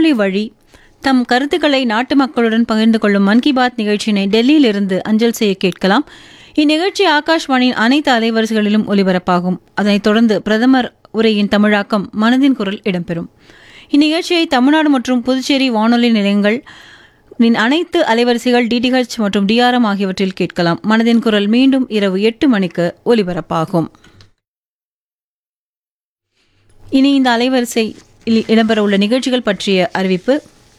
வானொலி வழி தம் கருத்துக்களை நாட்டு மக்களுடன் பகிர்ந்து கொள்ளும் மன் கி பாத் நிகழ்ச்சியினை டெல்லியிலிருந்து அஞ்சல் செய்ய கேட்கலாம் இந்நிகழ்ச்சி ஆகாஷ்வாணியின் அனைத்து அலைவரிசைகளிலும் ஒலிபரப்பாகும் அதனைத் தொடர்ந்து பிரதமர் உரையின் தமிழாக்கம் மனதின் குரல் இடம்பெறும் இந்நிகழ்ச்சியை தமிழ்நாடு மற்றும் புதுச்சேரி வானொலி நிலையங்கள் இன் அனைத்து அலைவரிசைகள் டிடிஹெச் மற்றும் டிஆர்எம் ஆகியவற்றில் கேட்கலாம் மனதின் குரல் மீண்டும் இரவு எட்டு மணிக்கு ஒலிபரப்பாகும் இனி இந்த அலைவரிசை இடம்பெற உள்ள நிகழ்ச்சிகள் பற்றிய அறிவிப்பு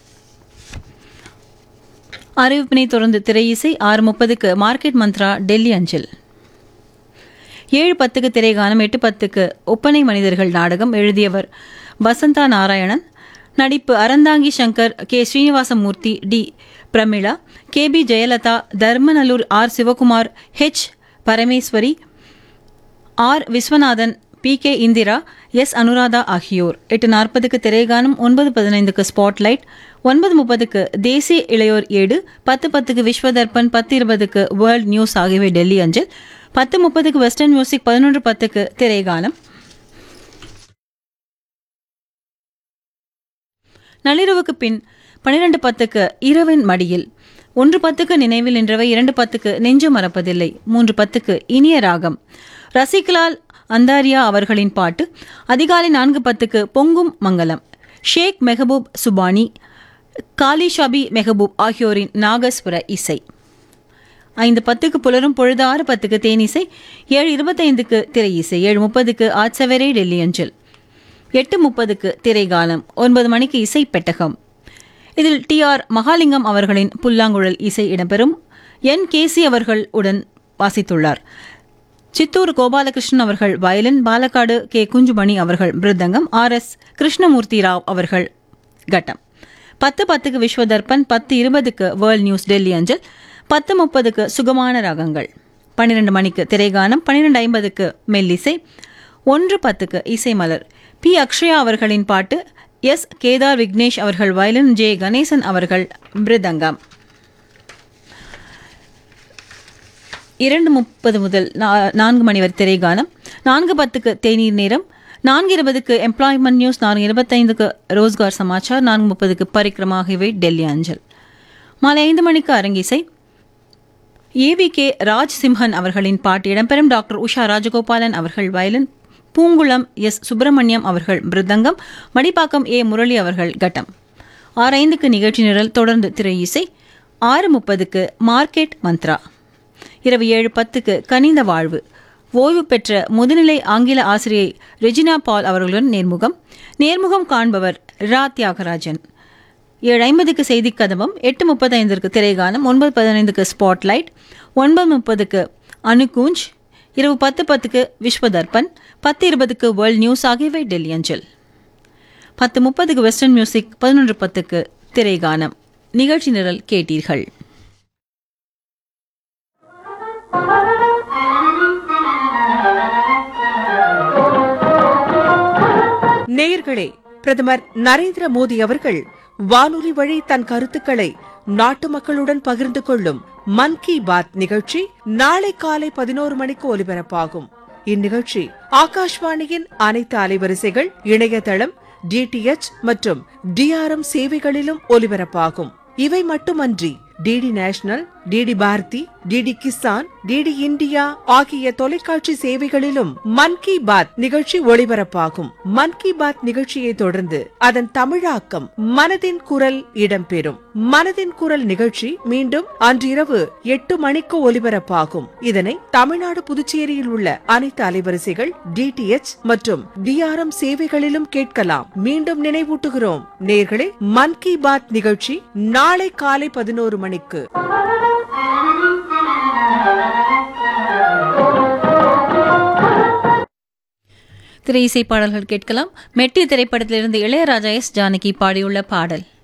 அறிவிப்பினை தொடர்ந்து திரையிசை ஆறு முப்பதுக்கு மார்க்கெட் மந்த்ரா டெல்லி அஞ்சல் ஏழு பத்துக்கு திரைகானம் எட்டு பத்துக்கு ஒப்பனை மனிதர்கள் நாடகம் எழுதியவர் வசந்தா நாராயணன் நடிப்பு Aranthangi Shankar K Srinivasamurthy T Pramila K P Jayalatha Dharmanallur R Sivakumar H Parameswari R Viswanathan P K Indira S Anuradha ஆகியோர் எட்டு நாற்பதுக்கு திரைகானம் ஒன்பது பதினைந்துக்கு ஸ்பாட்லைட் ஒன்பது முப்பதுக்கு தேசிய இளையோர் ஏடு பத்து பத்துக்கு விஸ்வதர்பன் பத்து இருபதுக்கு வேர்ல்ட் நியூஸ் ஆகியவை டெல்லி அஞ்சல் பத்து முப்பதுக்கு வெஸ்டர்ன் மியூசிக் பதினொன்று பத்துக்கு திரைகானம் நள்ளிரவுக்கு பின் பனிரெண்டு பத்துக்கு இரவின் மடியில் ஒன்று பத்துக்கு நினைவில் நின்றவை இரண்டு பத்துக்கு நெஞ்சு மறப்பதில்லை மூன்று பத்துக்கு இனிய ராகம் ரசிகலால் அந்தாரியா அவர்களின் பாட்டு அதிகாலை நான்கு பத்துக்கு பொங்கும் மங்கலம் ஷேக் மெஹபூப் சுபானி காலி ஷபி மெஹபூப் ஆகியோரின் நாகஸ்வர இசை ஐந்து பத்துக்கு புலரும் பொழுது ஆறு பத்துக்கு தேனிசை ஏழு இருபத்தைந்துக்கு திரை இசை ஏழு முப்பதுக்கு ஆட்சவரே டெல்லி அஞ்சல் எட்டு முப்பதுக்கு திரைகாலம் ஒன்பது மணிக்கு இசை பெட்டகம் இதில் டி ஆர் மகாலிங்கம் அவர்களின் புல்லாங்குழல் இசை இடம்பெறும் என் கேசி அவர்கள் உடன் வாசித்துள்ளார் சித்தூர் கோபாலகிருஷ்ணன் அவர்கள் வயலின் பாலக்காடு கே குஞ்சுமணி அவர்கள் மிருதங்கம் ஆர் எஸ் கிருஷ்ணமூர்த்தி ராவ் அவர்கள் கட்டம் பத்து பத்துக்கு விஸ்வதர்பன் பத்து இருபதுக்கு வேர்ல்ட் நியூஸ் டெல்லி அஞ்சல் பத்து முப்பதுக்கு சுகமான ராகங்கள் பன்னிரண்டு மணிக்கு திரைகானம் பன்னிரெண்டு ஐம்பதுக்கு மெல்லிசை ஒன்று பத்துக்கு இசை மலர் பி அக்ஷயா அவர்களின் பாட்டு எஸ் கேதார் விக்னேஷ் அவர்கள் வயலின் ஜே கணேசன் அவர்கள் மிருதங்கம் இரண்டு முப்பது முதல் நான்கு மணி வரை திரைகானம் நான்கு பத்துக்கு தேநீர் நேரம் நான்கு இருபதுக்கு எம்ப்ளாய்மெண்ட் நியூஸ் நான்கு இருபத்தைந்துக்கு ரோஸ்கார் சமாச்சார் நான்கு முப்பதுக்கு பரிக்கிரமா ஆகியவை டெல்லி அஞ்சல் மாலை ஐந்து மணிக்கு அரங்கிசை ஏவி கே ராஜ் சிம்ஹன் அவர்களின் பாட்டு இடம்பெறும் டாக்டர் உஷா ராஜகோபாலன் அவர்கள் வயலின் பூங்குளம் எஸ் சுப்பிரமணியம் அவர்கள் மிருதங்கம் மடிப்பாக்கம் ஏ முரளி அவர்கள் கட்டம் ஆறு ஐந்துக்கு நிகழ்ச்சி நிரல் தொடர்ந்து திரை இசை ஆறு முப்பதுக்கு மார்க்கெட் மந்த்ரா இரவு ஏழு பத்துக்கு கனிந்த வாழ்வு ஓய்வு பெற்ற முதுநிலை ஆங்கில ஆசிரியை ரெஜினா பால் அவர்களுடன் நேர்முகம் நேர்முகம் காண்பவர் ரா தியாகராஜன் ஏழு ஐம்பதுக்கு செய்தி கதவம் எட்டு முப்பத்தைந்திற்கு திரைகானம் ஒன்பது பதினைந்துக்கு ஸ்பாட்லைட் ஒன்பது முப்பதுக்கு அணுகூஞ்ச் இரவு பத்து பத்துக்கு விஸ்வதர்பன் பத்து இருபதுக்கு வேர்ல்ட் நியூஸ் ஆகியவை டெல்லி அஞ்சல் பத்து முப்பதுக்கு வெஸ்டர்ன் மியூசிக் பதினொன்று பத்துக்கு திரைகானம் நிகழ்ச்சி நிரல் கேட்டீர்கள் நேயர்களே பிரதமர் நரேந்திர மோடி அவர்கள் வானொலி வழி தன் கருத்துக்களை நாட்டு மக்களுடன் பகிர்ந்து கொள்ளும் மன் கி பாத் நிகழ்ச்சி நாளை காலை பதினோரு மணிக்கு ஒலிபரப்பாகும் இந்நிகழ்ச்சி ஆகாஷ்வாணியின் அனைத்து அலைவரிசைகள் இணையதளம் டிடிஎச் மற்றும் டிஆர்எம் சேவைகளிலும் ஒலிபரப்பாகும் இவை மட்டுமன்றி DD national DD Bharati DD Kisan DD India ஆகிய தொலைக்காட்சி சேவைகளிலும் மன் கி பாத் நிகழ்ச்சி ஒளிபரப்பாகும் மன் கி பாத் நிகழ்ச்சியை தொடர்ந்து அதன் தமிழாக்கம் மனதின் குரல் இடம்பெறும் மனதின் குரல் நிகழ்ச்சி மீண்டும் அன்றிரவு எட்டு மணிக்கு ஒலிபரப்பாகும் இதனை தமிழ்நாடு புதுச்சேரியில் உள்ள அனைத்து அலைவரிசைகள் டிடிஎச் மற்றும் டிஆர்எம் சேவைகளிலும் கேட்கலாம் மீண்டும் நினைவூட்டுகிறோம் நேர்களே மன் கி பாத் நிகழ்ச்சி நாளை காலை பதினோரு மணிக்கு திரை இசை பாடல்கள் கேட்கலாம் மெட்டி திரைப்படத்திலிருந்து இளையராஜா எஸ் ஜானகி பாடியுள்ள பாடல்